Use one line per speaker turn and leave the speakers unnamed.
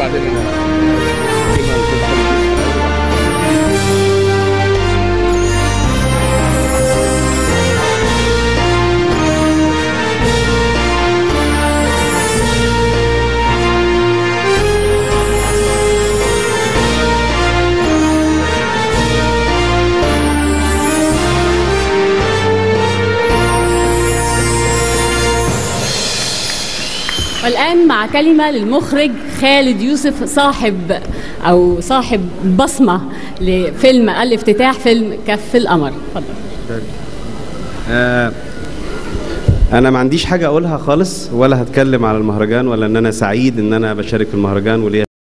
وبعدين انا
والآن مع كلمة للمخرج خالد يوسف صاحب أو صاحب بصمة لفيلم الافتتاح فيلم كف القمر اتفضل
آه، انا ما عنديش حاجه اقولها خالص ولا هتكلم على المهرجان ولا ان انا سعيد ان انا بشارك في المهرجان وليا